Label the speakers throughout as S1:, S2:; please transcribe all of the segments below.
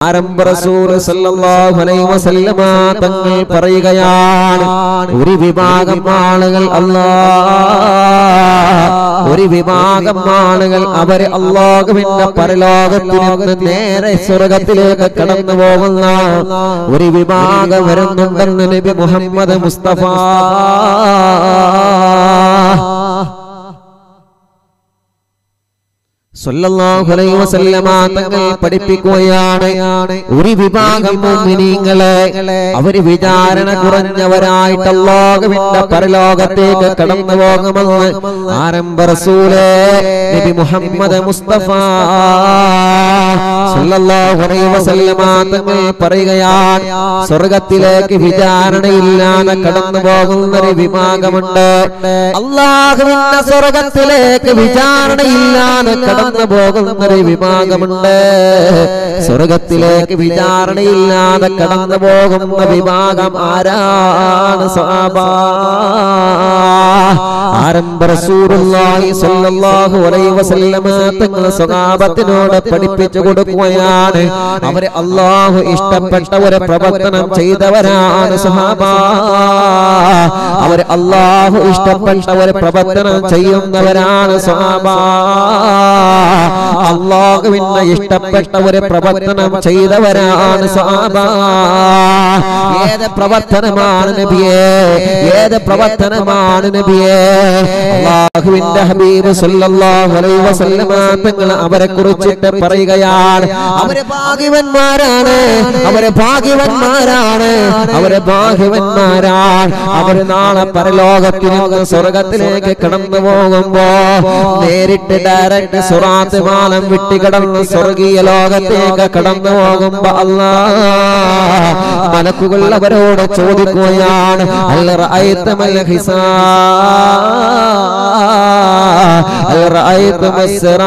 S1: ആരംഭ റസൂൽ സല്ലല്ലാഹു അലൈഹി വസല്ലമ തങ്ങൾ പറയുകയാണ് ഒരു വിഭാഗം ആളുകൾ അല്ലാ ഒരു വിഭാഗം ആളുകൾ അവര് അള്ളാഹുവിന്റെ പരലോകത്തിൽ നിന്ന് നേരെ സ്വർഗത്തിലേക്ക് കടന്നു പോകുന്ന ഒരു വിഭാഗം വരുന്നുണ്ടെന്ന് നബി മുഹമ്മദ് മുസ്തഫ സല്ലല്ലാഹു അലൈഹി വസല്ലമ തങ്ങൾ പഠിപ്പിക്കുകയാണ് ഒരു വിഭാഗം മുഅ്മിനീങ്ങളെ അവര് വിചാരണ കുറഞ്ഞവരായിട്ട് അല്ലാഹുവിന്റെ പരലോകത്തേക്ക് കടന്നു പോകുമെന്ന് ആരംഭ റസൂലേ നബി മുഹമ്മദ് മുസ്തഫ സല്ലല്ലാഹു അലൈഹി വസല്ലമ തങ്ങൾ പറയുകയാണ് സ്വർഗത്തിലേക്ക് വിചാരണയില്ലാതെ കടന്നു പോകുന്ന ഒരു വിഭാഗമുണ്ട് അള്ളാഹുവിന്റെ സ്വർഗത്തിലേക്ക് വിചാരണയില്ലാതെ കടന്നു പോകുന്ന ഒരു വിഭാഗമുണ്ട് സ്വർഗത്തിലേക്ക് വിചാരണയില്ലാതെ കടന്നു പോകുന്ന വിഭാഗം ആരാണ് സ്വഹാബ ആരംഭ റസൂലുള്ളാഹി സ്വല്ലല്ലാഹു അലൈഹി വസല്ലമ തങ്ങൾ സ്വഹാബത്തിനോട് പഠിപ്പിച്ചു കൊടുക്കുകയാണ് അവരെ അള്ളാഹു ഇഷ്ടപ്പെട്ട ഒരു പ്രവർത്തനം ചെയ്തവരാണ് സ്വഹാബ അവര് അള്ളാഹു ഇഷ്ടപ്പെട്ട ഒരു പ്രവർത്തനം ചെയ്യുന്നവരാണ് സ്വഹാബ അള്ളാഹുവിന് ഇഷ്ടപ്പെട്ട ഒരു പ്രവർത്തനം ചെയ്തവരാണ് സ്വഹാബ ഏത് പ്രവർത്തനമാണ് നബിയെ ഏത് പ്രവർത്തനമാണ് നബിയെ അള്ളാഹുവിന്റെ ഹബീബ് സല്ലല്ലാഹു അലൈഹി വസല്ലമ തങ്ങൾ അവരെ കുറിച്ചിട്ട് പറയുകയാണ് അവരെ ഭാഗ്യവന്മാരാണ് അവരെ ഭാഗ്യവന്മാരാണ് അവരെ ഭാഗ്യവന്മാരാണ് അവര് നാളെ പരലോകത്തിൽ നിന്ന് സ്വർഗത്തിലേക്ക് കടന്നു പോകുമ്പോ നേരിട്ട് ഡയറക്റ്റ് സുറാത്ത് പാലം വിട്ടുകിടന്ന് സ്വർഗീയ ലോകത്തേക്ക് കടന്നു പോകുമ്പോ അല്ലാ മലക്കുകൾ അവരോട് ചോദിക്കുകയാണ് അല്ല റഅയ്തമൽ ഹിസാ അല്ല റഅയ്തമൽ സിറാ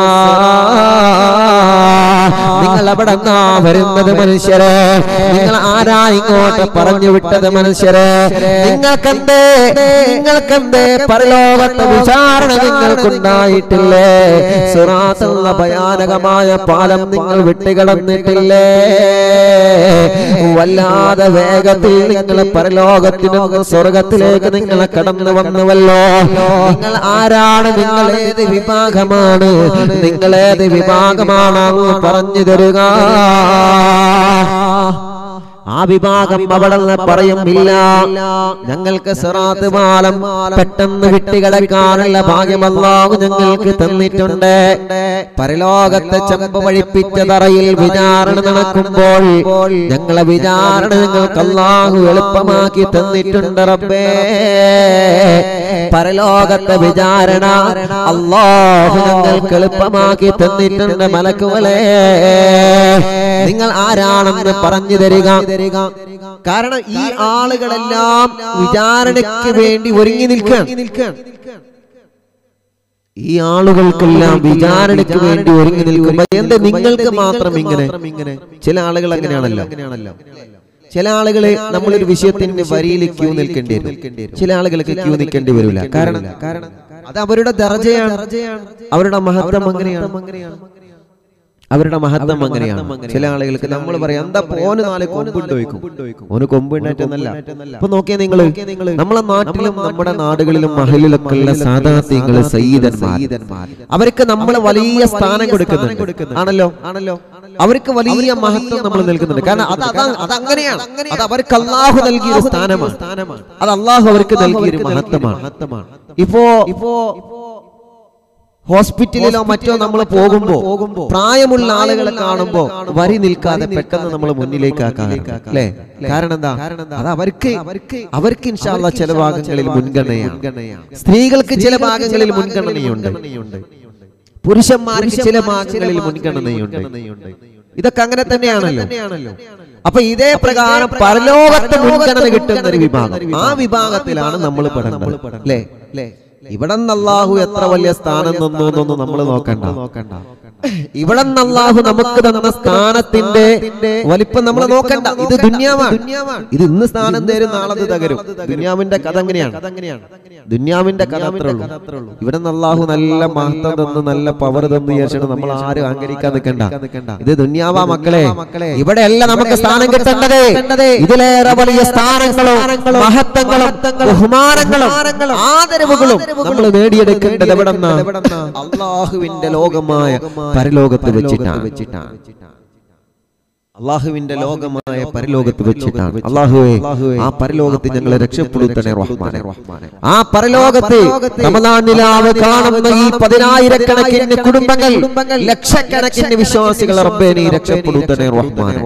S1: നിങ്ങൾ എവിടെ നിന്നാ വരുന്നത് മനുഷ്യരെ നിങ്ങൾ ആരാ ഇങ്ങോട്ട് പറഞ്ഞു വിട്ടത് മനുഷ്യരെ നിങ്ങൾക്കെന്തേ നിങ്ങൾക്കെന്തേ പരലോകത്തെ വിചാരണ നിങ്ങൾക്കുണ്ടായിട്ടില്ലേ സുറാത്തുള്ള ഭയാനകമായ പാലം നിങ്ങൾ വിട്ടുകിടന്നിട്ടില്ലേ വല്ലാതെ വേഗത്തിൽ നിങ്ങൾ പരലോകത്തിനും സ്വർഗത്തിലേക്ക് നിങ്ങൾ കടന്നു വന്നുവല്ലോ നിങ്ങൾ ആരാണ് നിങ്ങൾ ഏത് വിഭാഗമാണ് നിങ്ങൾ ഏത് വിഭാഗമാണ് അങ്ങ് പറഞ്ഞു തരുക ആ വിഭാഗം അവിടെ നിന്ന് പറയുമില്ല ഞങ്ങൾക്ക് സിറാത്ത് പാലം പെട്ടെന്ന് വിട്ടുകിടക്കാനുള്ള ഭാഗ്യമല്ലാഹു ഞങ്ങൾക്ക് തന്നിട്ടുണ്ട് പരലോകത്തെ ചെമ്പ് വഴിപ്പിച്ച തറയിൽ വിചാരണ നടക്കുമ്പോൾ ഞങ്ങളെ വിചാരണ ഞങ്ങൾക്ക് അല്ലാഹു എളുപ്പമാക്കി തന്നിട്ടുണ്ട് റബ്ബേ പരലോകത്തെ വിചാരണ അല്ലാഹു ഞങ്ങൾക്ക് എളുപ്പമാക്കി തന്നിട്ടുണ്ട് മലക്കുകളെ നിങ്ങൾ ആരാണെന്ന് പറഞ്ഞു തരിക കാരണം ഈ ആളുകളെല്ലാം വിചാരണയ്ക്ക് വേണ്ടി ഒരുങ്ങി നിൽക്കാൻ ഈ ആളുകൾക്കെല്ലാം വിചാരണയ്ക്ക് വേണ്ടി ഒരുങ്ങി നിൽക്കുമ്പോ എന്താ നിങ്ങൾക്ക് മാത്രം ഇങ്ങനെ ചില ആളുകൾ അങ്ങനെയാണല്ലോ ചില ആളുകള് നമ്മളൊരു വിഷയത്തിന്റെ വരിയിൽ ക്യൂ നിൽക്കേണ്ടി വരും ചില ആളുകൾക്ക് ക്യൂ നിൽക്കേണ്ടി വരില്ല കാരണം കാരണം അത് അവരുടെ ദർജയാണ് അവരുടെ മഹത്വം അങ്ങനെയാണ് അവരുടെ മഹത്വം അങ്ങനെയാണ് ചില ആളുകൾക്ക് നമ്മൾ പറയാം എന്താ പോന് നാല് കൊമ്പിട്ട് വയ്ക്കും ഓന് കൊമ്പിണ്ടായിട്ടൊന്നല്ല ഇപ്പൊ നോക്കിയാ നിങ്ങള് നമ്മളെ നാട്ടിലും നമ്മുടെ നാടുകളിലും മഹലിലൊക്കെ ഉള്ള സാധാത്യങ്ങള് സയ്യിദന്മാർ അവർക്ക് നമ്മൾ വലിയ സ്ഥാനം കൊടുക്കുന്നുണ്ട് ആണല്ലോ ആണല്ലോ അവർക്ക് വലിയ മഹത്വം നമ്മൾ നൽകുന്നുണ്ട് കാരണം അത് അതാ അത് അങ്ങനെയാണ് അത് അവർക്ക് അള്ളാഹു നൽകിയ ഒരു സ്ഥാനമാണ് അത് അള്ളാഹു അവർക്ക് നൽകിയ ഒരു മഹത്വമാണ് ഇപ്പോ ഇപ്പോ ഹോസ്പിറ്റലിലോ മറ്റോ നമ്മൾ പോകുമ്പോ പ്രായമുള്ള ആളുകളെ കാണുമ്പോ വരി നിൽക്കാതെ പെട്ടെന്ന് നമ്മൾ മുന്നിലേക്ക് ആക്കാറുണ്ട് അല്ലേ കാരണം എന്താ അത് അവർക്ക് അവർക്ക് ഇൻഷാല്ല ചില ഭാഗങ്ങളിൽ മുൻഗണനയാണ് സ്ത്രീകൾക്ക് ചില ഭാഗങ്ങളിൽ മുൻഗണനയുണ്ട് പുരുഷന്മാർക്ക് ചില ഭാഗങ്ങളിൽ മുൻഗണനയുണ്ട് ഇതൊക്കെ അങ്ങനെ തന്നെയാണല്ലോ അപ്പൊ ഇതേ പ്രകാരം പരലോകത്ത് മുൻഗണന കിട്ടുന്ന ഒരു വിഭാഗം ആ വിഭാഗത്തിലാണ് നമ്മൾ പെടേണ്ടത് അല്ലേ അല്ലേ ഇവിടെ നിന്ന് അള്ളാഹു എത്ര വലിയ സ്ഥാനം തന്നു എന്നൊന്നും നമ്മൾ നോക്കണ്ട നോക്കണ്ട ഇവിടെ നിന്ന് അള്ളാഹു നമുക്ക് തന്ന സ്ഥാനത്തിന്റെ വലിപ്പം നമ്മൾ നോക്കണ്ട ഇത് ദുന്യാവാണ് ഇത് ഇന്ന് സ്ഥാനം തരും നാളെ അത് തകരും ദുന്യാവിന്റെ കഥ എങ്ങനെയാണ് ദുന്യാവിന്റെ കഥ അത്രേ ഉള്ളൂ ഇവിടെ നിന്ന് അള്ളാഹു നല്ല മഹത്വം തന്ന് നല്ല പവർ തന്ന് വിചാരിച്ചിട്ട് നമ്മൾ ആരും അഹങ്കരിക്കാൻ നിൽക്കണ്ട ഇത് ദുന്യാവാ മക്കളെ ഇവിടെയല്ല നമുക്ക് സ്ഥാനം കിട്ടേണ്ടത് ഇതിലേറെ വലിയ സ്ഥാനങ്ങളും മഹത്വങ്ങളും ബഹുമാനങ്ങളും ആദരവുകളും നമ്മൾ നേടിയെടുക്കേണ്ടത് എവിടെ അള്ളാഹുവിന്റെ ലോകമായ പരലോകത്ത് വെച്ചിട്ടാണ് അള്ളാഹുവിന്റെ ലോകമായ പരലോകത്ത് വെച്ചിട്ടാണ് അള്ളാഹുവെ ആ പരലോകത്ത് ഞങ്ങളെ രക്ഷപ്പെടുത്തണേ റഹ്മാനെ ആ പരലോകത്ത് റമദാനിലാവ് കാണുന്ന ഈ പതിനായിരക്കണക്കിന് കുടുംബങ്ങൾ ലക്ഷക്കണക്കിന് വിശ്വാസികൾ റബ്ബേ നീ രക്ഷപ്പെടുത്തണേ റഹ്മാനെ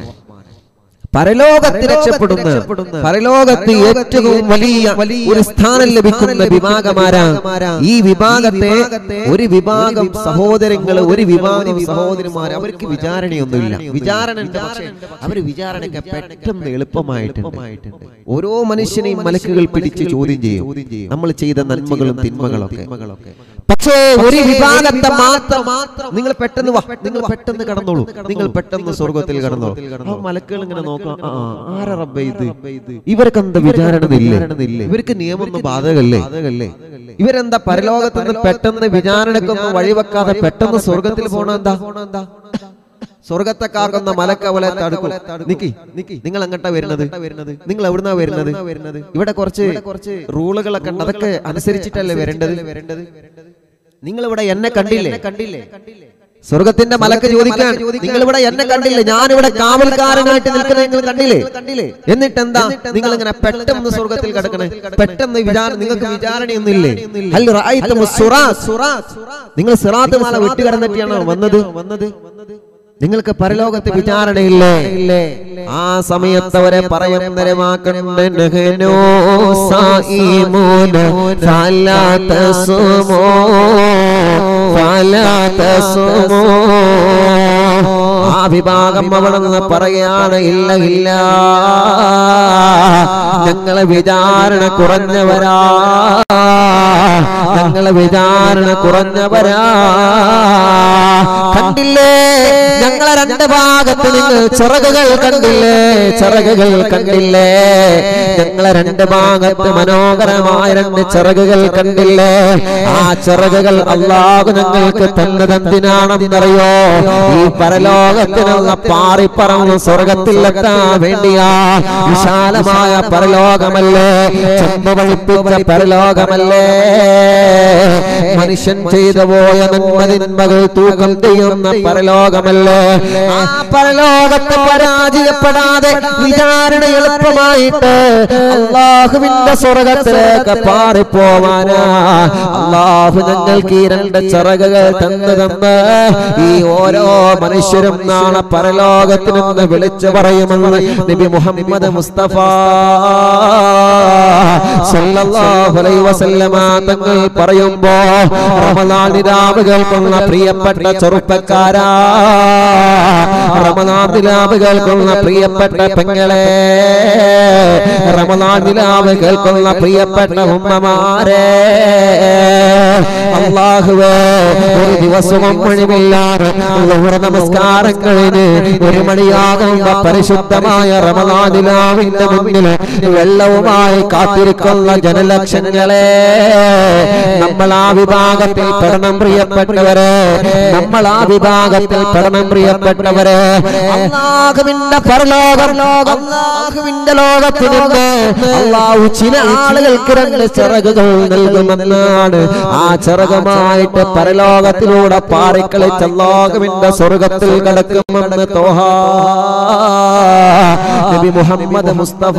S1: പരലോകത്ത് രക്ഷപ്പെടുന്ന പരലോകത്ത് ഏറ്റവും വലിയ ഒരു സ്ഥാനം ലഭിക്കുന്ന വിഭാഗമാരാ ഈ വിഭാഗത്തെ ഒരു വിഭാഗം സഹോദരങ്ങള് ഒരു വിഭാഗം സഹോദരന്മാർ അവർക്ക് വിചാരണയൊന്നുമില്ല വിചാരണ ഉണ്ട് പക്ഷേ അവര് വിചാരണയ്ക്ക് പെട്ടെന്ന് എളുപ്പമായിട്ടുണ്ട് ഓരോ മനുഷ്യനെയും മലക്കുകൾ പിടിച്ച് ചോദ്യം ചെയ്യും നമ്മൾ ചെയ്ത നന്മകളും തിന്മകളൊക്കെ പക്ഷേ ഒരു വിഭാഗത്തെ മാത്രം നിങ്ങൾ പെട്ടെന്ന് വാ നിങ്ങൾ പെട്ടെന്ന് കടന്നോളൂ നിങ്ങൾ പെട്ടെന്ന് സ്വർഗത്തിൽ കടന്നോളൂ ആ മലക്കുകൾ ഇങ്ങനെ നോക്കാം ആ, ആരാ റബ്ബേ ഇത് ഇവർക്ക് എന്താ വിചാരണ ഇല്ല ഇവർക്ക് നിയമമൊന്നും ബാധകല്ലേ ഇവരെന്താ പരലോകത്ത് നിന്ന് പെട്ടെന്ന് വിചാരണക്കൊന്നും വഴിവെക്കാതെ പെട്ടെന്ന് സ്വർഗത്തിൽ പോണ എന്താ സ്വർഗത്തെ കാക്കുന്ന മലക്കവലെ തടുക്കും നിക്കി നിക്കി നിങ്ങൾ അങ്ങോട്ടാ വരുന്നത് നിങ്ങൾ എവിടുന്നാ വരുന്നത് ഇവിടെ കുറച്ച് കുറച്ച് റൂളുകളൊക്കെ ഉണ്ട് അതൊക്കെ അനുസരിച്ചിട്ടല്ലേ വരേണ്ടത് വരേണ്ടത് നിങ്ങൾ ഇവിടെ എന്നെ കണ്ടില്ലേ കണ്ടില്ലേ സ്വർഗത്തിന്റെ മലക്ക് ചോദിക്കാൻ നിങ്ങൾ ഇവിടെ എന്നെ കണ്ടില്ലേ ഞാനിവിടെ കാവൽക്കാരനായിട്ട് നിൽക്കുന്നത് നിങ്ങൾ കണ്ടില്ലേ കണ്ടില്ലേ എന്നിട്ട് എന്താ നിങ്ങൾ ഇങ്ങനെ പെട്ടെന്ന് സ്വർഗത്തിൽ കിടക്കണേ പെട്ടെന്ന് വിചാരണ നിങ്ങൾക്ക് വിചാരണയൊന്നുമില്ലേ ഹൽ റഅയ്തുമു സുറാത്ത്? നിങ്ങൾ സിറാത്ത് മാല വെട്ടിക്കിടന്നിട്ടാണോ വന്നത് വന്നത് നിങ്ങൾക്ക് പരലോകത്ത് വിചാരണയില്ലേ ആ സമയത്ത് അവരെ പറയുന്നരമാക്കണ്ട നഹനോ സായിമൂന ഫലാത്ത സുമോ ഫലാത്ത സുമോ ആ വിഭാഗം അവിടെ നിന്ന് പറയാണ് ഇല്ല ഇല്ല ഞങ്ങളെ വിചാരണ കുറഞ്ഞവരാ ഞങ്ങളെ വിചാരണ കുറഞ്ഞവരാ കണ്ടില്ലേ ഞങ്ങളെ രണ്ട് ഭാഗത്ത് നിങ്ങൾ ചിറകുകൾ കണ്ടില്ലേ ചിറകുകൾ കണ്ടില്ലേ ഞങ്ങളെ രണ്ട് ഭാഗത്ത് മനോഹരമായ രണ്ട് ചിറകുകൾ കണ്ടില്ലേ ആ ചിറകുകൾ അള്ളാഹു ഞങ്ങൾക്ക് തന്നതെന്തിനാണെന്നറിയോ ഈ പരലോകത്തിനുള്ള പാറിപ്പറന്ന് സ്വർഗത്തിലെത്താൻ വേണ്ടിയാ വിശാലമായ പരലോകമല്ലേ ചെമ്പവഴിപ്പിച്ച പരലോകമല്ലേ മനുഷ്യൻ ചെയ്തു പോയ നന്മതിന്മകൾ തൂക്കം ചെയ്യുന്ന പരലോകമല്ലേ ആ പരലോകത്തെ പരാജയപ്പെടാതെ വിചാരണ എളുപ്പമായിട്ട് അള്ളാഹുവിന്റെ സ്വർഗത്തിലേക്ക് പാറിപ്പോവാനാ അള്ളാഹു ഞങ്ങൾക്ക് ഈ രണ്ട് ചിറകുകൾ തന്നു തന്ന് ഈ ഓരോ മനുഷ്യരും നാളെ പരലോകത്തിനെന്ന് വിളിച്ചു പറയുമെന്ന് നബി മുഹമ്മദ് മുസ്തഫ സല്ലല്ലാഹു അലൈഹി വസല്ലമ തങ്ങൾ പറയുമ്പോ റമദാൻ രാവ് കേൾക്കുന്ന പ്രിയപ്പെട്ട ചെറുപ്പക്കാരാ റമദാൻ നിലാവ് കേൾക്കുന്ന പ്രിയപ്പെട്ട പെങ്ങളെ റമദാൻ നിലാവ് കേൾക്കുന്ന പ്രിയപ്പെട്ട ഉമ്മമാരെ അള്ളാഹുവേ ഒരു ദിവസവും ഒഴിവില്ലാതെ ലോഹ നമസ്കാരങ്ങളിന് ഒരു മണിയാകുന്ന പരിശുദ്ധമായ റമദാനിലാവിന്റെ മുന്നിൽ വെള്ളവുമായി കാത്തിരിക്കുന്ന ജനലക്ഷങ്ങളെ നമ്മൾ ആ വിഭാഗത്തിൽ പെടണം പ്രിയപ്പെട്ടവരെ നമ്മൾ ആ വിഭാഗത്തിൽ പെടണം പ്രിയപ്പെട്ടവരെ അള്ളാഹുവിന്റെ പരലോകം അള്ളാഹുവിന്റെ ലോകത്തിൽ നിന്ന് അള്ളാഹു ചില ആളുകൾക്ക് രണ്ട് ചിറകുകൾ നൽകുമെന്നാണ് ആ ചിറകുമായിട്ട് പരലോകത്തിലൂടെ പാറിക്കളിച്ച് അള്ളാഹുവിന്റെ സ്വർഗത്തിൽ കിടക്കുമെന്ന് തോഹ നബി മുഹമ്മദ് മുസ്തഫ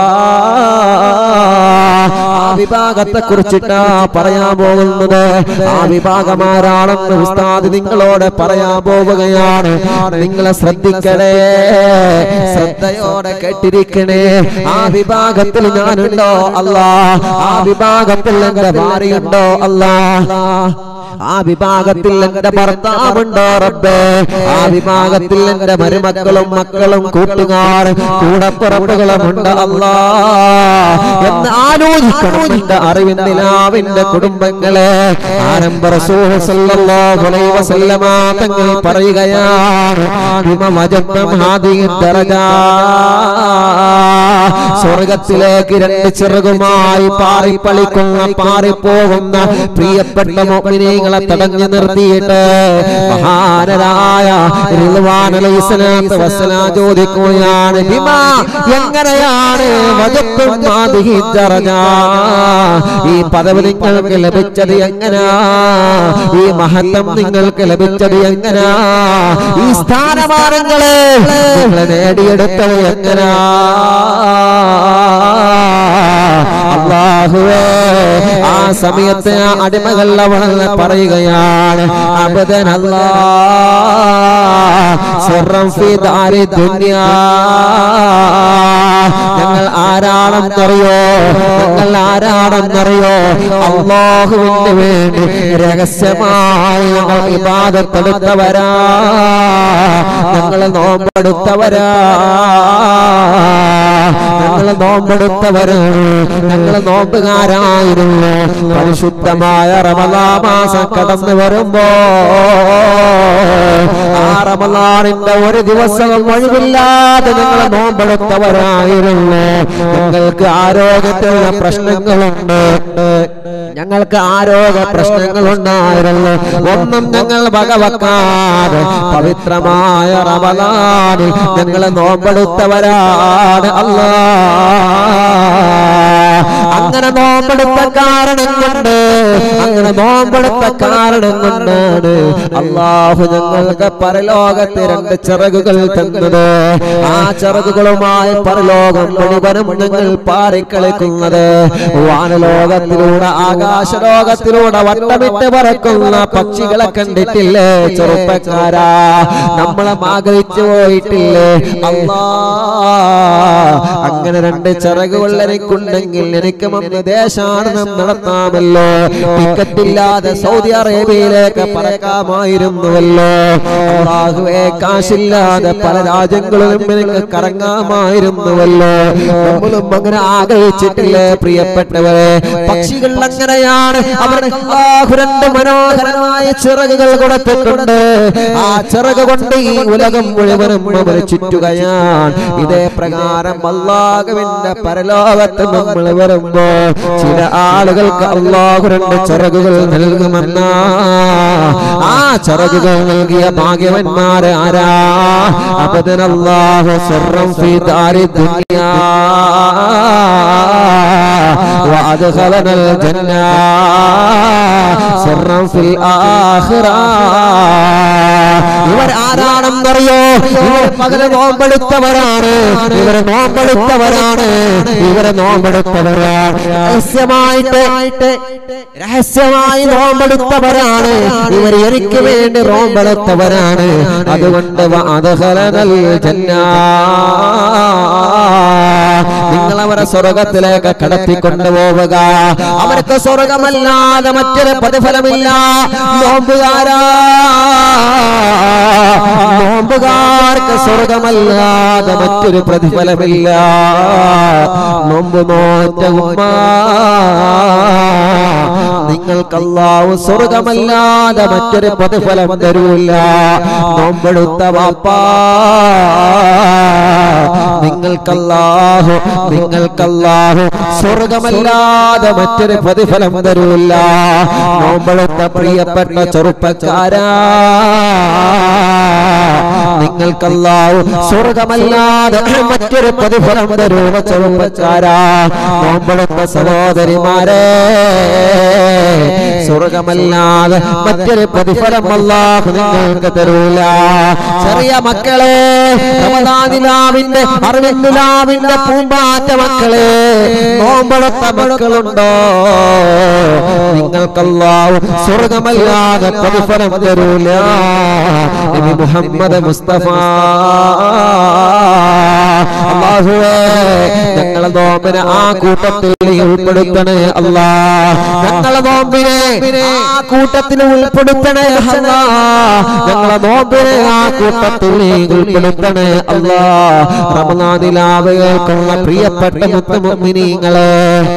S1: ആ വിഭാഗത്തെ കുറിച്ചിട്ടാ പറയാൻ പോകുന്നത് ആ വിഭാഗമാരാണെന്ന് ഉസ്താദ് നിങ്ങളോട് പറയാൻ പോവുകയാണ് നിങ്ങളെ ശ്രദ്ധിക്കണേ ശ്രദ്ധയോടെ കേട്ടിരിക്കണേ ആ വിഭാഗത്തിൽ ഞാനുണ്ടോ അല്ലാ ആ വിഭാഗത്തിൽ എന്റെ ഭാര്യയുണ്ടോ അല്ലാ ആ വിഭാഗത്തിൽ എന്റെ ഭർത്താവുണ്ടോ റബ്ബേ ആ വിഭാഗത്തിൽ എന്റെ മരുമക്കളും മക്കളും കൂട്ടുകാരും കൂടപ്പുറപ്പുകളും ഉണ്ട് അല്ലാ എന്ന് ആലോചിക്കണം എന്റെ അറിവിൻ നിലാവിന്റെ കുടുംബങ്ങളെ ആരംഭ റസൂൽ സല്ലല്ലാഹു അലൈഹി വസല്ലമ തങ്ങൾ പറയുകയാണ് ബിമ വജത്തും ഹാദിഹി ദറജാ സ്വർഗത്തിലേക്ക് രണ്ട് ചിറകുമായി പാറിപ്പളിക്കുന്ന പാറിപ്പോകുന്ന പ്രിയപ്പെട്ട മോമിനികളെ തടഞ്ഞു നിർത്തിയിട്ട് മഹാനരായ റിദ്വാൻ അലൈഹിസ്സലാത്തു വസ്സലാം ചോദിക്കുകയാണ് ബിമ എങ്ങനെയാണ് വജത്തും ഹാദിഹി ദറജാ ഈ പദവി നിങ്ങൾക്ക് ലഭിച്ചത് എങ്ങനാ ഈ മഹത്വം നിങ്ങൾക്ക് ലഭിച്ചത് എങ്ങനാ ഈ സ്ഥാനമാനങ്ങളെ നിങ്ങൾ നേടിയെടുത്തത് എങ്ങനാ അള്ളാഹുവേ ആ സമയത്ത് ആ അടിമകൾ അവളെ പറയുകയാണ് അബദനല്ലാ സിറം ഫി ദാരി ദുനിയാ ഞങ്ങൾ ആരാണെന്നറിയോ ഞങ്ങൾ ആരാണെന്നറിയോ അള്ളാഹുവിന് വേണ്ടി രഹസ്യമായി ഞങ്ങൾ ഇബാദത്തെടുത്തവരാ ഞങ്ങൾ നോമ്പെടുത്തവരാ ഞങ്ങൾ നോമ്പെടുത്തവരാണ് ഞങ്ങൾ നോമ്പുകാരായിരുന്നു പരിശുദ്ധമായ റമദാ മാസം കടന്നു വരുമ്പോ ആ റമദാനിന്റെ ഒരു ദിവസവും ഒഴിവില്ലാതെ ഞങ്ങൾ നോമ്പെടുത്തവരായിരുന്നു ഞങ്ങൾക്ക് ആരോഗ്യത്തിലുള്ള പ്രശ്നങ്ങളുണ്ട് ഞങ്ങൾക്ക് ആരോഗ്യ പ്രശ്നങ്ങളുണ്ടായിരുന്നു ഒന്നും ഞങ്ങൾ വകവെക്കാതെ പവിത്രമായ റമദാനിൽ ഞങ്ങൾ നോമ്പെടുത്തവരാണ് അല്ലാ അങ്ങനെ നോമ്പെടുത്ത കാരണം കൊണ്ട് അങ്ങനെ നോമ്പെടുത്ത കാരണം കൊണ്ടാണ് അള്ളാഹു ഞങ്ങൾക്ക് പരലോകത്ത് രണ്ട് ചിറകുകൾ തന്നത് ആ ചിറകുകളുമായി പരലോകം മുഴുവനും ഞങ്ങൾ പാറിക്കളിക്കുന്നത് വാനലോകത്തിലൂടെ ആകാശലോകത്തിലൂടെ വട്ടമിട്ട് പറക്കുന്ന പക്ഷികളെ കണ്ടിട്ടില്ലേ ചെറുപ്പക്കാരാ നമ്മളെ ആഗ്രഹിച്ചു പോയിട്ടില്ലേ അല്ലാ അങ്ങനെ രണ്ട് ചിറകുകൾ എനിക്കുണ്ടെങ്കിൽ എനിക്ക് വന്ന് ദേശാടനം നടത്താമല്ലോ ടിക്കറ്റ് ഇല്ലാതെ സൗദി അറേബ്യയിലേക്ക് പറക്കാമായിരുന്നുവല്ലോ അള്ളാഹുവേ കാശില്ലാതെ പല രാജ്യങ്ങളിലും എനിക്ക് കറങ്ങാമായിരുന്നുവല്ലോ നമ്മളും അങ്ങനെ ആഗ്രഹിച്ചിട്ടില്ലേ പ്രിയപ്പെട്ടവരെ പക്ഷികൾ അങ്ങനെയാണ് അവർക്ക് അള്ളാഹു രണ്ട് മനോഹരമായ ചിറകുകൾ കൊടുത്തിട്ടുണ്ട് ആ ചിറക് കൊണ്ട് ഈ ഉലകം മുഴുവനും അവർ ചുറ്റുകയാണ് ഇതേ പ്രകാരം അള്ളാഹുവിന്റെ പരലോകത്ത് നമ്മൾ വരുമ്പോ ചില ആളുകൾക്ക് അള്ളാഹു രണ്ട് ചിറകുകൾ നൽകുമെന്ന ആ ചിറകുകൾ നൽകിയ ഭാഗ്യവന്മാരെ ആരാ അബദനല്ലാഹു സർറം ഫീ ദാരി ദുനിയാ وأدخلنا الجنة سرا في الآخرة ഇവർ ആരാണെന്നറിയോ ഇവർ പകല് നോമ്പെടുത്തവരാണ് ഇവർ നോമ്പെടുത്തവരാണ് ഇവർ നോമ്പെടുത്തവരാണ് രഹസ്യമായിട്ട് രഹസ്യമായി നോമ്പെടുത്തവരാണ് ഇവർ എനിക്ക് വേണ്ടി നോമ്പെടുത്തവരാണ് അതുകൊണ്ട് അധഹലനൽ നിങ്ങൾ അവരെ സ്വർഗത്തിലേക്ക് കടത്തിക്കൊണ്ടുപോവുക അവർക്ക് സ്വർഗമല്ലാതെ മറ്റൊരു പ്രതിഫലമില്ല നോമ്പുകാരാ നോമ്പുകാർക്ക് സ്വർഗമല്ലാതെ മറ്റൊരു പ്രതിഫലമില്ല നോമ്പ് നോറ്റ ഉമ്മ നിങ്ങൾക്കല്ലാവ് സ്വർഗമല്ലാതെ മറ്റൊരു പ്രതിഫലം തരൂല്ല നോമ്പെടുത്ത വാപ്പാ നിങ്ങൾക്കല്ലാഹു നിങ്ങൾക്കല്ലാഹു സ്വർഗമല്ലാതെ മറ്റൊരു പ്രതിഫലം തരൂല്ല നോമ്പെടുത്ത പ്രിയപ്പെട്ട ചെറുപ്പക്കാരാ നിങ്ങൾക്കല്ലാഹു സ്വർഗമല്ലാതെ മറ്റൊരു പ്രതിഫലം തരൂല ചെറുപ്പക്കാരാ നോമ്പെടുത്ത സഹോദരിമാരെ സ്വർഗമല്ലാതെ മറ്റൊരു പ്രതിഫലം അല്ലാഹു നിങ്ങൾക്ക് തരൂല ചെറിയ മക്കളെ റമദാനിലാവിന്റെ അറിവിന്ദിലാവിന്റെ പൂമ്പാറ്റ മക്കളെ നോമ്പെടുത്ത മക്കളുണ്ടോ നിങ്ങൾക്കല്ലാഹു സ്വർഗമല്ലാതെ പ്രതിഫലം തരൂല നബി മുഹമ്മദ് മുസ്തഫ അല്ലാഹുവേ ഞങ്ങളെ നോമ്പിനെ ആ കൂട്ടത്തിൽ നീ ഉൾപ്പെടുത്തണേ അല്ലാ ഞങ്ങളെ നോമ്പിനെ ആ കൂട്ടത്തിൽ ഉൾപ്പെടുത്തണേ അല്ലാ ഞങ്ങളെ നോമ്പിനെ ആ കൂട്ടത്തിൽ നീ ഉൾപ്പെടുത്തണേ അല്ലാ റമദാനിലാവുകൾക്കുള്ള പ്രിയപ്പെട്ട മുത്തുമുമ്മിനീങ്ങളെ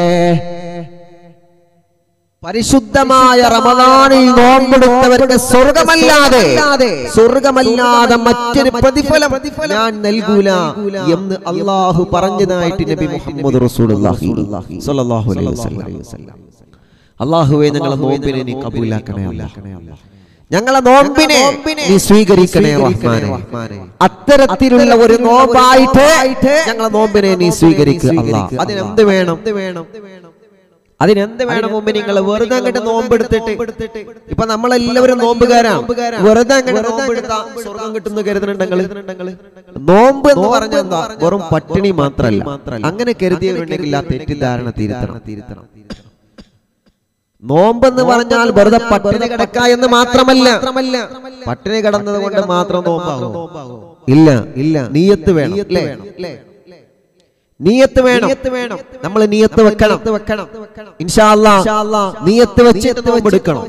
S1: പരിശുദ്ധമായ റമദാനിൽ നോമ്പെടുത്തവരുടെ സ്വർഗമല്ലാതെ സ്വർഗമല്ലാതെ മറ്റൊരു പ്രതിഫലം ഞാൻ നൽകൂല എന്ന് അള്ളാഹു പറഞ്ഞതായിട്ട് നബി മുഹമ്മദ് റസൂലുള്ളാഹി സ്വല്ലല്ലാഹു അലൈഹി വസല്ലം അള്ളാഹുവെ ഞങ്ങളെ നോമ്പിനെ നീ കബൂലാക്കണേ അല്ലാ ഞങ്ങളെ നോമ്പിനെ നീ സ്വീകരിക്കണേ റഹ്മാനെ അത്തരത്തിലുള്ള ഒരു നോമ്പായിട്ട് ഞങ്ങളെ നോമ്പിനെ നീ സ്വീകരിക്കുക അല്ലാ അതിനെന്ത് വേണം അതിനെന്ത് വേണം മുമ്പ് നിങ്ങൾ വെറുതെ അങ്ങോട്ട് നോമ്പെടുത്തിട്ട് ഇപ്പൊ നമ്മളെല്ലാവരും നോമ്പുകാരാണ് വെറുതെ അങ്ങോട്ട് നോമ്പെടുത്താ സ്വർഗം കിട്ടുന്ന കരുതുന്നുണ്ടെങ്കിൽ നോമ്പ് എന്ന് പറഞ്ഞാൽ എന്താ വെറും പട്ടിണി മാത്രല്ല അങ്ങനെ കരുതിയവരുണ്ടെങ്കിൽ ആ തെറ്റിദ്ധാരണ തിരുത്തണം തിരുത്തണം നോമ്പെന്ന് പറഞ്ഞാൽ വെറുതെ പട്ടിണി കിടക്ക എന്ന് മാത്രമല്ല പട്ടിണി കിടന്നത് കൊണ്ട് മാത്രം നോമ്പാകും ഇല്ല ഇല്ല നീയത്ത് വേണം അല്ലേ നീയത്ത് വേണം വേണം നമ്മൾ നീയത്ത് വെക്കണം വെക്കണം ഇൻഷാല്ലാ നീയത്ത് വെച്ച് നോമ്പെടുക്കണം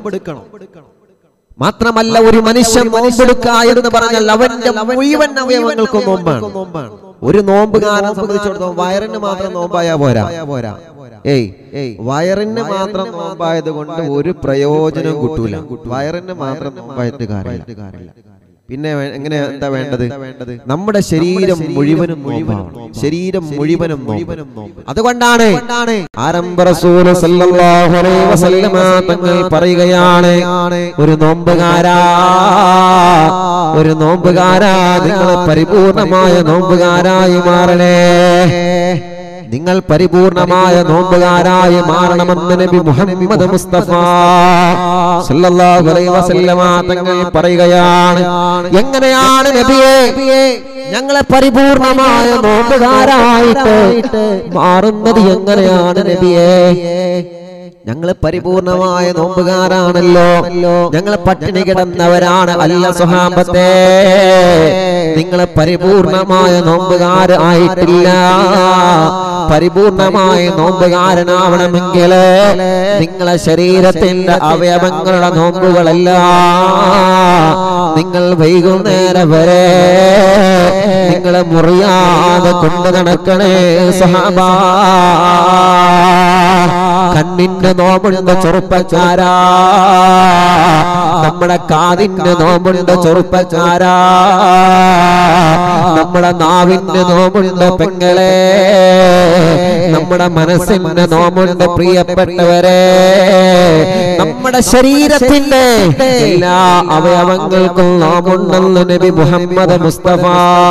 S1: മാത്രമല്ല ഒരു മനുഷ്യൻ നോമ്പെടുക്ക എന്ന് പറഞ്ഞാൽ അവന്റെ മുഴുവൻ അവയവങ്ങൾക്കും നോമ്പാണ് ഒരു നോമ്പുകാരനെ സംബന്ധിച്ചിടത്തോളം വയറിന് മാത്രം നോമ്പായാ പോരാ പോരാ ഏയ് ഏയ് വയറിന് മാത്രം നോമ്പായത് കൊണ്ട് ഒരു പ്രയോജനം കിട്ടൂല വയറിന് മാത്രം നോമ്പായിട്ട് കാര്യമില്ല പിന്നെ വേ- എങ്ങനെ എന്താ വേണ്ടത് നമ്മുടെ ശരീരം മുഴുവനും നോമ്പാണ് ശരീരം മുഴുവനും നോമ്പ് അതുകൊണ്ടാണ് ആരംഭ റസൂല് സല്ലല്ലാഹു അലൈഹി വസല്ലമ തങ്ങൾ പറയുകയാണ് ഒരു നോമ്പുകാരാ ഒരു നോമ്പുകാരാ നിങ്ങൾ പരിപൂർണമായ നോമ്പുകാരായി മാറണേ നിങ്ങൾ പരിപൂർണമായ നോമ്പുകാരായി മാറണമെന്ന് നബി മുഹമ്മദ് മുസ്തഫ സല്ലല്ലാഹു അലൈഹി വസല്ലമ തങ്ങൾ പറയുകയാണ് എങ്ങനെയാണ് നബിയെ ഞങ്ങളെ പരിപൂർണമായ നോമ്പുകാരായിട്ട് മാറുന്നത് എങ്ങനെയാണ് നബിയെ ഞങ്ങള് പരിപൂർണമായ നോമ്പുകാരാണല്ലോ ഞങ്ങൾ പട്ടിണി കിടന്നവരാണ് അല്ല സുഹാബത്തെ നിങ്ങൾ പരിപൂർണമായ നോമ്പുകാർ ആയിട്ടില്ല പരിപൂർണമായ നോമ്പുകാരനാവണമെങ്കിൽ നിങ്ങളെ ശരീരത്തിന്റെ അവയവങ്ങളുടെ നോമ്പുകളല്ല നിങ്ങൾ വൈകുന്നേരം വരെ നിങ്ങൾ മുറിയാതെ കൊണ്ടു നടക്കണേ സഹാബാ കണ്ണിന്റെ നോമ്പുണ്ട് ചെറുപ്പക്കാരാ നമ്മുടെ കാതിന്റെ നോമ്പുണ്ട് ചെറുപ്പക്കാരാ നമ്മുടെ നാവിന്റെ നോമ്പുണ്ട് പെങ്ങളെ നമ്മുടെ മനസ്സിന്റെ നോമ്പുണ്ട് പ്രിയപ്പെട്ടവരെ നമ്മുടെ ശരീരത്തിന്റെ എല്ലാ അവയവങ്ങൾക്കും നോമ്പുണ്ടെന്ന് നബി മുഹമ്മദ് മുസ്തഫ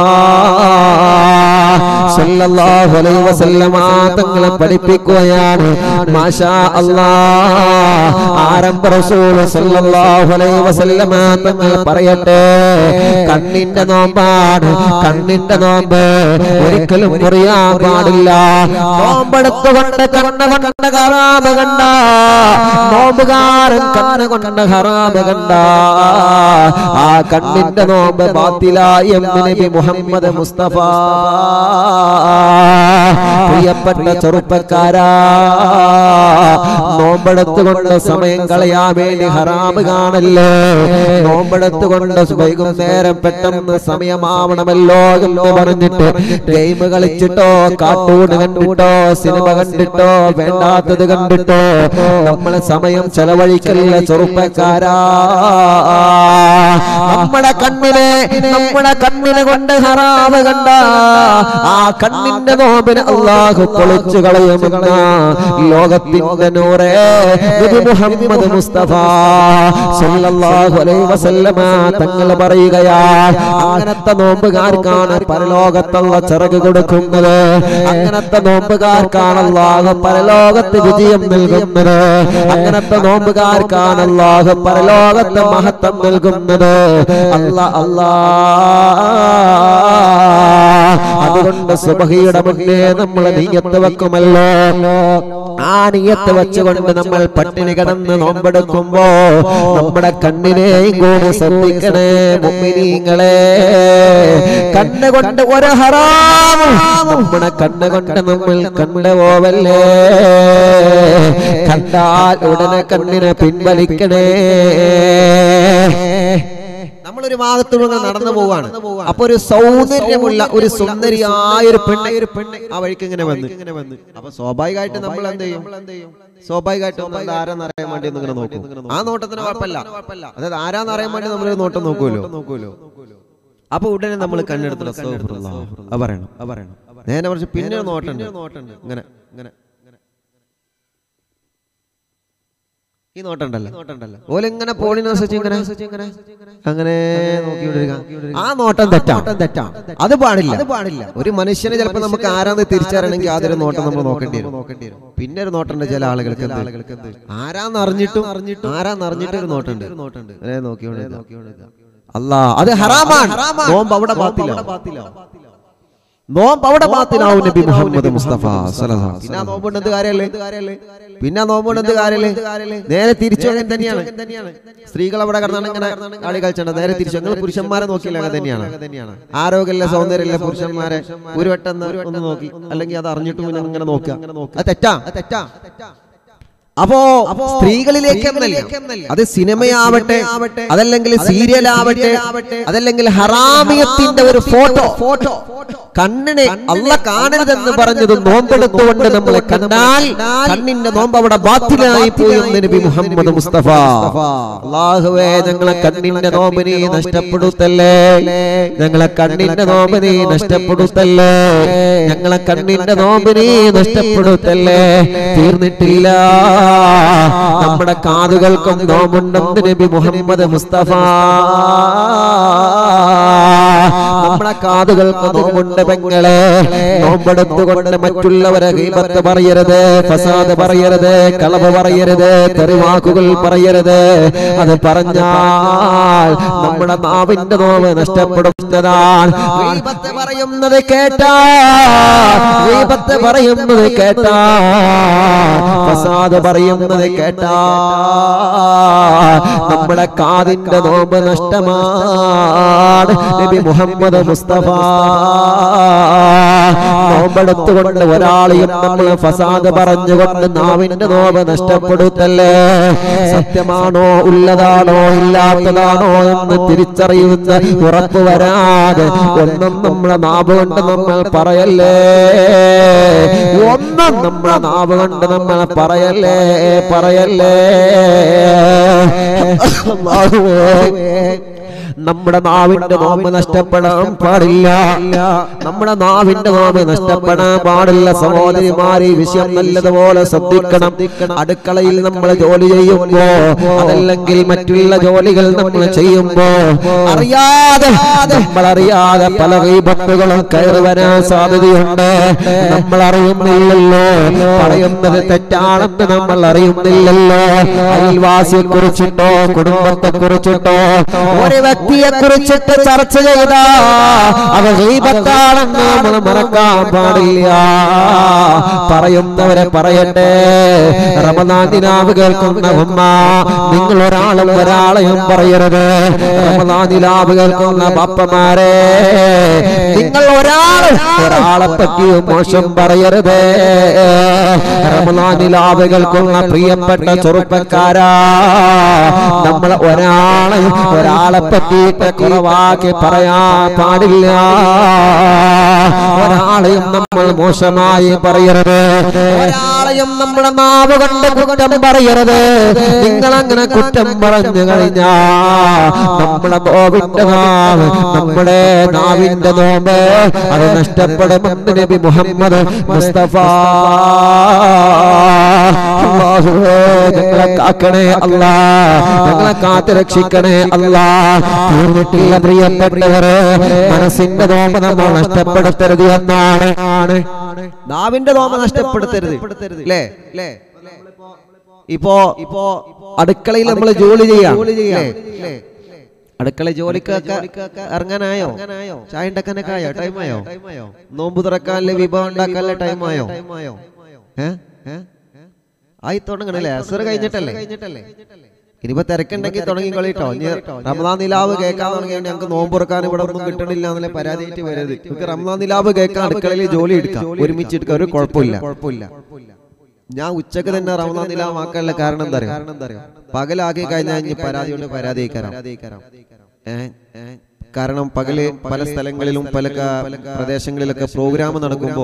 S1: സല്ലല്ലാഹു അലൈഹി വസല്ലമ തങ്ങളെ പഠിപ്പിക്കുകയാണ് മാഷാ അല്ലാഹ് ആരംഭ റസൂൽ സല്ലല്ലാഹു അലൈഹി വസല്ലമ തങ്ങൾ പറയട്ടെ കണ്ണിന്റെ നോമ്പാണ് കണ്ണിന്റെ നോമ്പ് ഒരിക്കലും മുറിയാൻ പാടില്ല നോമ്പെടുത്തുകൊണ്ട് കണ്ണ് കണ്ട ഹറാമ് കണ്ട നോമ്പുകാരൻ കണ്ണ് കൊണ്ട് ഹറാമ് കണ്ട ആ കണ്ണിന്റെ നോമ്പ് ബാത്തിലായി എന്ന് നബി മുഹമ്മദ് മുസ്തഫ പ്രിയപ്പെട്ട ചെറുപ്പക്കാരാ നോമ്പെടുത്തുകൊണ്ട് സമയം കളയാൻ വേണ്ടി ഹറാമ് കാണല്ലേ നോമ്പെടുത്തുകൊണ്ട് വൈകുന്നേരം പെട്ടെന്ന് സമയമാവണമല്ലോ എന്ന് പറഞ്ഞിട്ട് ഗെയിം കളിച്ചിട്ടോ കാർട്ടൂൺ കണ്ടിട്ടോ സിനിമ കണ്ടിട്ടോ വേണ്ടാത്തത് കണ്ടിട്ടോ നമ്മളെ സമയം ചെലവഴിക്കല്ല ചെറുപ്പക്കാരാ നമ്മുടെ കണ്ണിനെ നമ്മുടെ കണ്ണിനെ കൊണ്ട് ഹറാമ് കണ്ട ആ കണ്ണിന്റെ നോമ്പിന് അള്ളാഹു പൊളിച്ചു കളയുമെന്ന ലോകത്തിന്റെ നൂറേ നബി മുഹമ്മദ് മുസ്തഫ സല്ലല്ലാഹു അലൈഹി വസല്ലമ തങ്ങൾ പറയുകയാ അങ്ങനത്തെ നോമ്പുകാർക്കാണ് പരലോകത്തുള്ള ചിറക് കൊടുക്കുന്നത് അങ്ങനത്തെ നോമ്പുകാർക്കാണ് അള്ളാഹു പരലോകത്ത് വിജയം നൽകുന്നത് അങ്ങനത്തെ നോമ്പുകാർക്കാണ് അള്ളാഹു പരലോകത്ത് മഹത്വം നൽകുന്നത് അല്ലാ അല്ലാ അതുകൊണ്ട് സുബഹിയുടെ മുന്നേ നമ്മൾ നീയത്ത് വെക്കുമല്ലോ ആ നീയത്ത് വെച്ചുകൊണ്ട് നമ്മൾ പട്ടിണി കിടന്ന് നോമ്പെടുക്കുമ്പോ നമ്മുടെ കണ്ണിനെയും കൂടി ശ്രദ്ധിക്കണേ മുമ്മിനീങ്ങളെ കണ്ണുകൊണ്ട് ഒരു ഹറാമും നമ്മുടെ കണ്ണുകൊണ്ട് നമ്മൾ കണ്ടു പോവല്ലേ കണ്ടാൽ ഉടനെ കണ്ണിനെ പിൻവലിക്കണേ നമ്മളൊരു ഭാഗത്തൂടെ നടന്നു പോവാണ് അപ്പൊ ഒരു സൗന്ദര്യമുള്ള ഒരു സുന്ദരിയായ ഒരു പെണ്ണ് ഒരു പെണ്ണ് ആ വഴിക്ക് ഇങ്ങനെ വന്ന് ഇങ്ങനെ വന്ന് അപ്പൊ സ്വാഭാവികമായിട്ട് നമ്മൾ എന്ത് ചെയ്യും സ്വാഭാവികമായിട്ട് നമ്മൾ അത് ആരാന്ന് അറിയാൻ വേണ്ടി ഒന്ന് ഇങ്ങനെ നോക്കും ആ നോട്ടത്തിന് കുഴപ്പമില്ല അതായത് ആരാന്ന് അറിയാൻ വേണ്ടി നമ്മളൊരു നോട്ടം നോക്കുമല്ലോ നോക്കുമല്ലോ അപ്പൊ ഉടനെ നമ്മൾ കണ്ണെടുത്തിട്ട് അസ്തഗ്ഫിറുല്ലാഹ്. അത് പറയണം അത് പറയണം നേരെ മറിച്ച് പിന്നെ ഒരു നോട്ടുണ്ട് നോട്ടുണ്ട് ഇങ്ങനെ ഇങ്ങനെ ഈ നോട്ടുണ്ടല്ലോ നോട്ടുണ്ടല്ലോ ഓലിങ്ങനെ പോളിനോസിച്ച് ഇങ്ങനെ അങ്ങനെ നോക്കിക്കൊണ്ടിരിക്കുക ആ നോട്ടം തെറ്റാ തെറ്റാ അത് പാടില്ല അത് പാടില്ല ഒരു മനുഷ്യനെ ചിലപ്പോൾ നമുക്ക് ആരാന്ന് തിരിച്ചറിയണമെങ്കിൽ ആദ്യം നോട്ടം നമ്മൾ നോക്കേണ്ടി വരും നോക്കേണ്ടി വരും പിന്നെ ഒരു നോട്ടുണ്ട് ചില ആളുകൾക്ക് എന്ത്? ആളുകൾക്ക് എന്ത് ആരാന്ന് അറിഞ്ഞിട്ടും അറിഞ്ഞിട്ടും ആരാന്ന് അറിഞ്ഞിട്ട് ഒരു നോട്ടുണ്ട് നോട്ടുണ്ട് അതെ നോക്കിക്കൊണ്ടിരിക്കുക അല്ലാ അത് ഹറാമാണ് നോമ്പ് അവിടെ പാത്തില്ല നോമ്പ് അവിടെ പാത്തിലാവും നബി മുഹമ്മദ് മുസ്തഫ സല്ലല്ലാഹു അലൈഹി വസല്ലം. പിന്നെ ആ നോമ്പ് കൊണ്ട് എന്ത് കാര്യമല്ലേ പിന്നെ ആ നോമ്പ് കൊണ്ട് എന്ത് കാര്യമല്ലേ നേരെ തിരിച്ചു അങ്ങനെ തന്നെയാണ് സ്ത്രീകൾ അവിടെ കിടന്നാണ് ഇങ്ങനെ കളി കളിച്ചാണ് നേരെ തിരിച്ചു നിങ്ങൾ പുരുഷന്മാരെ നോക്കിയില്ല അങ്ങനെ തന്നെയാണ് ആരോഗ്യമില്ല സൗന്ദര്യമില്ല പുരുഷന്മാരെ ഒരു വട്ടം ഒന്ന് ഒന്ന് നോക്കി അല്ലെങ്കിൽ അത് അറിഞ്ഞിട്ട് പിന്നെ ഇങ്ങനെ നോക്കുക അത് തെറ്റാ തെറ്റാ അപ്പോ സ്ത്രീകളിലേക്ക് എന്നല്ല അത് സിനിമയാവട്ടെ അതല്ലെങ്കിൽ സീരിയൽ ആവട്ടെ അതല്ലെങ്കിൽ ഹറാമിയത്തിന്റെ ഒരു ഫോട്ടോ ഫോട്ടോ കണ്ണിനെ അല്ല കാണരുതെന്ന് പറഞ്ഞത് നോമ്പെടുത്തുകൊണ്ട് നമ്മളെ കണ്ടാൽ കണ്ണിന്റെ നോമ്പ് അവിടെ ബാത്തിലായി പോയി എന്ന് നബി മുഹമ്മദ് മുസ്തഫ അള്ളാഹുവേ ഞങ്ങളെ കണ്ണിന്റെ നോമ്പിനെ നഷ്ടപ്പെടുത്തല്ലേ ഞങ്ങളെ കണ്ണിന്റെ നോമ്പിനെ നഷ്ടപ്പെടുത്തല്ലേ ഞങ്ങളെ കണ്ണിന്റെ നോമ്പിനെ നഷ്ടപ്പെടുത്തല്ലേ തീർന്നിട്ടില്ല നമ്മുടെ കാതുകൾക്കും നോമുണ്ടെന്ന് നബി മുഹമ്മദ് മുസ്തഫ നമ്മുടെ കാതുകൾക്ക് നോമുണ്ട് പെങ്ങളെ നോമ്പെടുത്തുകൊണ്ട് മറ്റുള്ളവരെ ഗീബത്ത് പറയരുത് ഫസാദ് പറയരുത് കളവ് പറയരുത് തെറിവാക്കുകൾ പറയരുത് അത് പറഞ്ഞാൽ നമ്മുടെ നാവിന്റെ നോവ് നഷ്ടപ്പെടുന്നതാണ് ഗീബത്ത് പറയുന്നത് കേട്ടാ ഗീബത്ത് പറയുന്നത് കേട്ടാ ഫസാദ് പറയുന്നത് കേട്ടാ നമ്മുടെ കാതിന്റെ നോമ്പ് നഷ്ടമാണ് നബി മുഹമ്മദ് മുസ്തഫ നോമ്പെടുത്തുകൊണ്ട് ഒരാളെയും നമ്മൾ ഫസാദ് പറഞ്ഞുകൊണ്ട് നാവിന്റെ നോമ്പ് നഷ്ടപ്പെടുത്തല്ലേ സത്യമാണോ ഉള്ളതാണോ ഇല്ലാത്തതാണോ എന്ന് തിരിച്ചറിയുന്ന ഉറപ്പ് വരാതെ ഒന്നും നമ്മളെ നാവ് കൊണ്ട് നമ്മൾ പറയല്ലേ ഒന്നും നമ്മളെ നാവ് കൊണ്ട് നമ്മൾ പറയല്ലേ പറയല്ലേ അല്ലാഹുവേ നമ്മുടെ നാവിന്റെ നോമ്പ് നഷ്ടപ്പെടാൻ പാടില്ല നമ്മുടെ നാവിന്റെ നോമ്പ് നഷ്ടപ്പെടാൻ പാടില്ല സഹോദരിമാരെ ഈ വിഷയം നല്ലതുപോലെ ശ്രദ്ധിക്കണം അടുക്കളയിൽ നമ്മൾ ജോലി ചെയ്യുമ്പോ അതല്ലെങ്കിൽ മറ്റുള്ള ജോലികൾ നമ്മൾ ചെയ്യുമ്പോ അറിയാതെ നമ്മൾ അറിയാതെ പല വിപത്തുകളും കയറി വരാൻ സാധ്യതയുണ്ട് നമ്മൾ അറിയുന്നില്ലല്ലോ പറയുന്നത് തെറ്റാണെന്ന് നമ്മൾ അറിയുന്നില്ലല്ലോ അയൽവാസിയെ കുറിച്ചിട്ടോ കുടുംബത്തെ കുറിച്ചിട്ടോ ഒരു വ്യക്തിയെ കുറിച്ചിട്ട് ചർച്ച ചെയ്ത അത് ഗീബത്താണെന്ന് നമ്മൾ മറക്കാൻ പാടില്ല പറയുന്നവരെ പറയട്ടെ റമദാനിനാവ് കേൾക്കുന്ന ഉമ്മ നിങ്ങൾ ഒരാളും ഒരാളെയും പറയരുത് റമദാനിലാവ് കേൾക്കുന്ന ബാപ്പമാരെ നിങ്ങൾ ഒരാൾ ഒരാളെ പറ്റിയും മോശം പറയരുത് റമദാനിലാവ് കേൾക്കുന്ന പ്രിയപ്പെട്ട ചെറുപ്പക്കാരാ നമ്മൾ ഒരാളെ ഒരാളെ പറ്റിയിട്ട് കുറവാക്കി പറയാൻ പാടില്ല ഒരാളെയും നമ്മൾ മോശമായി പറയരുത് ഒരാളെയും നമ്മുടെ നാവ് കൊണ്ട് കുറ്റം പറയരുത് നിങ്ങൾ അങ്ങനെ കുറ്റം പറഞ്ഞു കഴിഞ്ഞാ നമ്മുടെ നോവിന്റെ നാവ് നമ്മുടെ നാവിന്റെ നോമ്പ് അത് നഷ്ടപ്പെടുമെന്ന് നബി മുഹമ്മദ് മുസ്തഫ അല്ലാഹുവേ, ഞങ്ങളെ കാക്കണേ അല്ലാ ഞങ്ങളെ കാത്തു രക്ഷിക്കണേ അല്ലാ തീർന്നിട്ടില്ല പ്രിയപ്പെട്ടവരെ മനസ്സിന്റെ നോമ്പ് നമ്മൾ നഷ്ടപ്പെടുത്തരുത് എന്നാണ് നാവിന്റെ നോമ്പ് നഷ്ടപ്പെടുത്തരുത് അല്ലേ അല്ലേ ഇപ്പോ ഇപ്പോ അടുക്കളയിൽ നമ്മൾ ജോലി ചെയ്യാം അല്ലേ? അടുക്കള ജോലിക്കൊക്കെ ഇറങ്ങാനായോ ചായ ഉണ്ടാക്കാനൊക്കെ ആയോ ടൈമായോ നോമ്പ് തുറക്കാനുള്ള വിഭവം ഉണ്ടാക്കാനുള്ള ടൈമായോ ഏ ആയി തുടങ്ങണല്ലേ അസർ കഴിഞ്ഞിട്ടല്ലേ ഇനിയിപ്പോ തിരക്കുണ്ടെങ്കിൽ തുടങ്ങിക്കൊള്ളിട്ടോ ഇനി റമദാൻ നിലാവ് കേൾക്കാൻ തുടങ്ങിയാൽ ഞങ്ങൾക്ക് നോമ്പ് തുറക്കാൻ ഇവിടെ ഒന്നും കിട്ടണില്ല എന്നുള്ള പരാതിയായിട്ട് വരരുത് നിങ്ങൾക്ക് റമദാൻ നിലാവ് കേൾക്കാൻ അടുക്കളയിൽ ജോലി എടുക്കാം ഒരുമിച്ച് എടുക്കാം ഒരു കുഴപ്പമില്ല കുഴപ്പമില്ല ഞാൻ ഉച്ചക്ക് തന്നെ റമദാൻ നിലാവ് ആക്കാനുള്ള കാരണം എന്താ അറിയോ കാരണം എന്താ അറിയോ പകലാക്കി കഴിഞ്ഞാൽ ഇനി പരാതി കൊണ്ട് പരാതി അയക്കാരം ഏ കാരണം പകല് പല സ്ഥലങ്ങളിലും പല ക- പ്രദേശങ്ങളിലൊക്കെ പ്രോഗ്രാം നടക്കുമ്പോ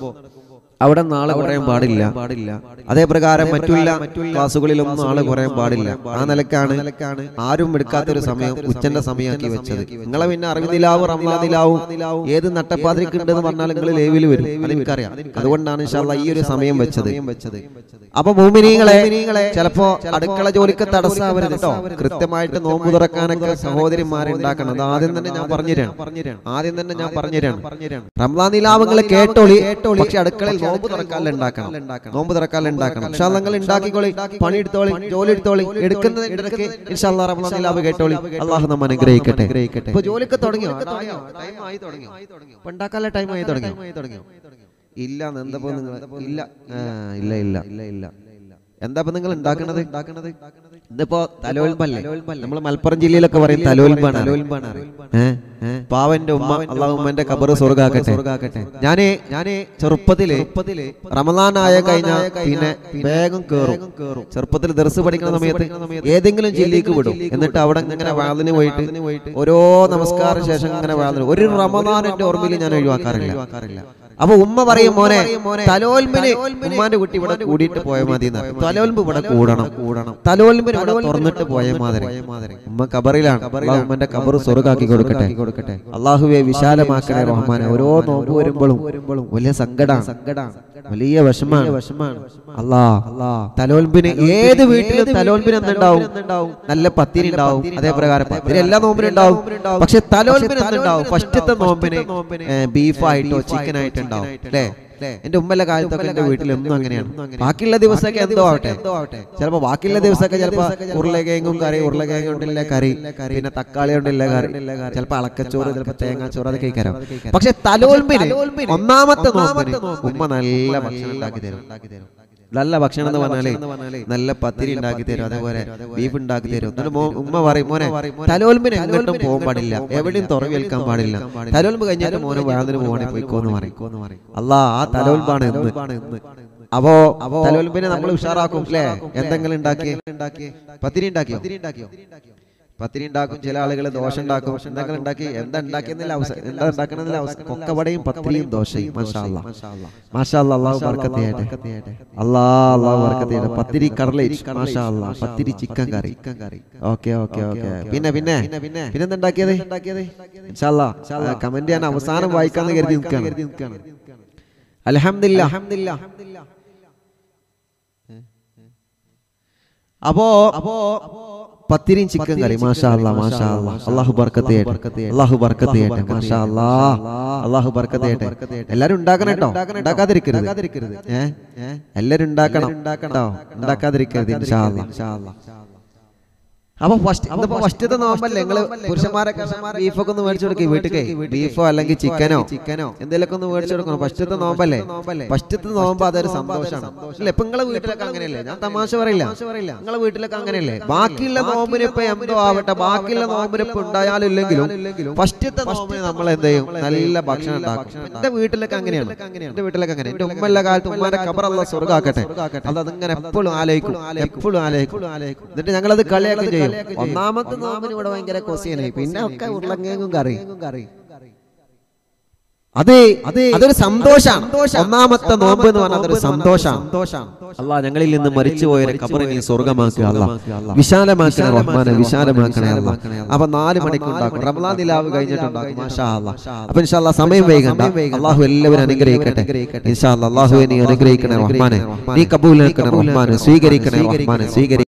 S1: അവിടെ നാളെ പറയാൻ പാടില്ല പാടില്ല അതേ പ്രകാരം മറ്റുള്ള ക്ലാസ്സുകളിലൊന്നും ആള് പറയാൻ പാടില്ല ആ നിലക്കാണ് ആരും എടുക്കാത്തൊരു സമയം ഉച്ചന്റെ സമയമാക്കി വെച്ചത് നിങ്ങളെ പിന്നെ അറിവിലാവും റംലാദിലാവും ഏത് നട്ടപ്പാതിരിക്ക് ഉണ്ടെന്ന് പറഞ്ഞാൽ നിങ്ങൾ ലേവിൽ വരും അത് എനിക്കറിയാം അതുകൊണ്ടാണ് ഇൻഷാല്ല ഈ ഒരു സമയം വെച്ചത് അപ്പൊ ഭൂമിനീങ്ങളെ ചിലപ്പോ അടുക്കള ജോലിക്ക് തടസ്സാവരുത് കേട്ടോ കൃത്യമായിട്ട് നോമ്പ് തുറക്കാനൊക്കെ സഹോദരിമാരെ ഉണ്ടാക്കണം അത് ആദ്യം തന്നെ ഞാൻ പറഞ്ഞുതരാണ് ആദ്യം തന്നെ ഞാൻ പറഞ്ഞുതരാണ് റംലാൻ നിലാവങ്ങൾ കേട്ടോളി പക്ഷെ അടുക്കളയിൽ നോമ്പ് തുറക്കാനുള്ള ഉണ്ടാക്കണം നോമ്പ് തുറക്കാനുള്ള ഉണ്ടാക്കണം പക്ഷെ നിങ്ങൾ ഉണ്ടാക്കിക്കോളി പണി എടുത്തോളി ജോലി എടുത്തോളി എടുക്കുന്ന ഇടയ്ക്ക് ഇൻഷാല്ലാ റംലാൻ നിലാവ് കേട്ടോളി അള്ളാഹു നമ്മ അനുഗ്രഹിക്കട്ടെ ഇപ്പൊ ജോലിക്ക് തുടങ്ങിയോ അതായോ? Time ആയി തുടങ്ങിയോ ഇപ്പൊ ഉണ്ടാക്കാനുള്ള ടൈം ആയി തുടങ്ങിയോ ഇല്ല എന്തപ്പോ നിങ്ങൾ ഇല്ല ആ, ഇല്ല ഇല്ല ഇല്ല ഇല്ല എന്താ ഇപ്പൊ നിങ്ങൾ ഉണ്ടാക്കണത് ഉണ്ടാക്കണത് ഇതിപ്പോ തലോൽമ്പല്ലേ നമ്മൾ മലപ്പുറം ജില്ലയിലൊക്കെ പറയും തലോൽമ്പാണ് തലോൽമ്പാണ് പാവന്റെ ഉമ്മ അള്ളാഹുമ്മന്റെ കബറ് സ്വർഗാക്കട്ടെ ഞാനേ ഞാനേ ചെറുപ്പത്തില് റമദാനായ കഴിഞ്ഞ പിന്നെ വേഗം കേറും ചെറുപ്പത്തിൽ ദർസ് പഠിക്കുന്ന സമയത്ത് ഏതെങ്കിലും ജില്ലയ്ക്ക് വിടും എന്നിട്ട് അവിടെ ഇങ്ങനെ വാതിന് പോയിട്ട് ഓരോ നമസ്കാര ശേഷം ഇങ്ങനെ വാതിന് ഒരു റമദാൻ എന്റെ ഓർമ്മയിൽ ഞാൻ ഒഴിവാക്കാറില്ല അപ്പൊ ഉമ്മ പറയും മോനെ തലോൽമ്പിന് ഉമ്മാന്റെ കുട്ടി ഇവിടെ കൂടിയിട്ട് പോയ മതി തലോൽമ്പ് ഇവിടെ കൂടണം കൂടണം തലോൽമ്പിന് ഇവിടെ തുറന്നിട്ട് പോയ മാതിരി ഉമ്മ കബറിലാണ് അള്ളാഹു ഉമ്മന്റെ കബറ് സ്വർഗാക്കി കൊടുക്കട്ടെ കൊടുക്കട്ടെ അള്ളാഹുവെ വിശാലമാക്കണേ റഹ്മാനെ ഓരോ നോമ്പ് വരുമ്പോഴും വലിയ സങ്കടം സങ്കടം വലിയ വിഷമാണ് വിഷമാണ് അല്ലാ തലോൽമ്പിന് ഏത് വീട്ടിലും തലോൽമ്പിന് എന്തുണ്ടാവും നല്ല പത്തിരി ഉണ്ടാവും അതേ പ്രകാരം പത്തിരി എല്ലാ നോമ്പിനും ഉണ്ടാവും പക്ഷെ തലോൽമ്പിന് എന്തുണ്ടാവും ഫസ്റ്റത്തെ നോമ്പിന് ബീഫായിട്ടോ ചിക്കൻ ആയിട്ടോ ഉണ്ടാവും അല്ലേ എന്റെ ഉമ്മല്ല കാലത്തൊക്കെ എന്റെ വീട്ടിൽ എന്നും അങ്ങനെയാണ് ബാക്കിയുള്ള ദിവസമൊക്കെ എന്തോ ആവട്ടെ ചിലപ്പോ ബാക്കിയുള്ള ദിവസമൊക്കെ ചിലപ്പോ ഉരുളക്കിഴങ്ങും കറി ഉരുളക്കിഴങ്ങ് കൊണ്ടില്ല കറി പിന്നെ തക്കാളി കൊണ്ടില്ല കറി ചിലപ്പോ അളക്കച്ചോറ് ചിലപ്പോ തേങ്ങാച്ചോറ് അതൊക്കെ കഴിക്കാരം പക്ഷെ തലോൽമ്പിന് ഒന്നാമത്തെ നോമ്പിന് ഉമ്മ നല്ല ഭക്ഷണം ഉണ്ടാക്കി തരും നല്ല ഭക്ഷണം എന്ന് പറഞ്ഞാലേ നല്ല പത്തിരി ഉണ്ടാക്കി തരും അതേപോലെ ബീഫ് ഉണ്ടാക്കി തരും എന്നിട്ട് മോ- ഉമ്മ പറയും മോനെ തലോൽമ്പിന് എങ്ങോട്ടും പോകാൻ പാടില്ല എവിടെയും തുറവേൽക്കാൻ പാടില്ല തലോൽമ്പ് കഴിഞ്ഞിട്ട് മോനെ വാതിന് പോകണേ പോയിക്കോന്ന് പറയും അല്ലാ ആ തലോൽമ്പാണ് ഇന്ന് അപ്പോ തലോൽമ്പിനെ നമ്മൾ ഉഷാറാക്കും അല്ലേ എന്തെങ്കിലും ഉണ്ടാക്കി പത്തിരി ഉണ്ടാക്കിയോ പത്തിരി ഉണ്ടാക്കും ചില ആളുകൾ ദോശ ഉണ്ടാക്കും എന്തെങ്കിലും ഉണ്ടാക്കി എന്താ ഉണ്ടാക്കിയെന്നില്ല അവസരം എന്താ ഉണ്ടാക്കണമെന്നില്ല അവസരം കൊക്കവടയും പത്തിരിയും ദോശയും മാഷാ അല്ലാ മാഷാ അല്ലാ അള്ളാഹു ബർക്കത്ത് ചെയ്യട്ടെ അല്ലാ അള്ളാഹു ബർക്കത്ത് ചെയ്യട്ടെ പത്തിരി കടലേറ്റ് മാഷാ അല്ലാ pathiri chicken curry okay okay okay പിന്നെ പിന്നെ പിന്നെ എന്താ ഉണ്ടാക്കിയത് ഇൻഷാ അല്ലാ കമന്റ് ഞാൻ അവസാനം വായിക്കാന്ന് കരുതി നിൽക്കുകയാണ് അൽഹംദുലില്ലാ അൽഹംദുലില്ലാ അപ്പോ അപ്പോ പത്തിരിയും ചിക്കൻ കറി മാഷാ അല്ലാ മാഷാ അല്ലാ അള്ളാഹു ബർക്കത്ത് ചെയ്യട്ടെ അള്ളാഹു ബർക്കത്ത് ചെയ്യട്ടെ മാഷാ അല്ലാ അള്ളാഹു ബർക്കത്ത് ചെയ്യട്ടെ എല്ലാരും ഉണ്ടാക്കണം കേട്ടോ ഉണ്ടാക്കാതിരിക്കരുത് ഏ എല്ലാരും ഉണ്ടാക്കണം കേട്ടോ ഉണ്ടാക്കാതിരിക്കരുത് ഇൻഷാ അല്ലാ അപ്പൊ ഫസ്റ്റ് ഇന്നിപ്പോ ഫസ്റ്റത്തെ നോമ്പല്ലേ നിങ്ങള് പുരുഷന്മാരൊക്കെ ബീഫൊക്കെ ഒന്ന് മേടിച്ചു കൊടുക്കും വീട്ടിൽ ബീഫോ അല്ലെങ്കിൽ ചിക്കനോ ചിക്കനോ എന്തെങ്കിലുമൊക്കെ ഒന്ന് മേടിച്ചു കൊടുക്കണം ഫസ്റ്റത്തെ നോമ്പല്ലേ ഫസ്റ്റത്തെ നോമ്പ് അതൊരു സന്തോഷമാണ് അല്ല ഇപ്പൊ നിങ്ങളെ വീട്ടിലൊക്കെ അങ്ങനെയല്ലേ ഞാൻ തമാശ പറയില്ല നിങ്ങളെ വീട്ടിലൊക്കെ അങ്ങനെയല്ലേ ബാക്കിയുള്ള നോമ്പിന് ഇപ്പൊ എന്തോ ആവട്ടെ ബാക്കിയുള്ള നോമ്പിന് ഇപ്പൊ ഉണ്ടായാലും ഇല്ലെങ്കിലും ഫസ്റ്റത്തെ നോമ്പിന് നമ്മൾ എന്ത് ചെയ്യും നല്ല ഭക്ഷണം ഉണ്ടാക്കും എന്റെ വീട്ടിലൊക്കെ അങ്ങനെയാണ് എന്റെ വീട്ടിലൊക്കെ അങ്ങനെ എന്റെ ഉമ്മല്ല കാലത്ത് ഉമ്മാന്റെ കബറല്ല സ്വർഗാക്കട്ടെ അത് അതിങ്ങനെ എപ്പോഴും ആലോചിക്കും എപ്പോഴും ആലോചിക്കും എന്നിട്ട് ഞങ്ങളത് കളിയാക്കും ചെയ്യും ഒന്നാമത്തെ നോമ്പിന് ഇവിടെ ഭയങ്കര കൊസിയനായി പിന്നെ ഒക്കെ ഉരുളങ്ങേങ്ങും കറി അതെ അതെ അതൊരു സന്തോഷാണ് ഒന്നാമത്തെ നോമ്പ് എന്ന് പറഞ്ഞാൽ അതൊരു സന്തോഷാണ് അല്ലാ ഞങ്ങളിൽ നിന്ന് മരിച്ചുപോയ ഖബറിനെ നീ സ്വർഗമാക്കുക അല്ലാ വിശാലമാക്കണേ റഹ്മാനെ വിശാലമാക്കണേ അല്ലാ അപ്പൊ നാല് മണിക്ക് ഉണ്ടാക്കും റമദാൻ നിലാവ് കഴിഞ്ഞിട്ടുണ്ടാക്കും മാഷാ അല്ലാ അപ്പൊ ഇൻഷാ അല്ലാ സമയം വൈകണ്ട അള്ളാഹു എല്ലാവരും അനുഗ്രഹിക്കട്ടെ ഇൻഷാ അല്ലാ അള്ളാഹു നീ അനുഗ്രഹിക്കണേ റഹ്മാനെ നീ കബൂലാക്കണേ റഹ്മാനെ സ്വീകരിക്കണേ റഹ്മാനെ സ്വീകരിക്കണേ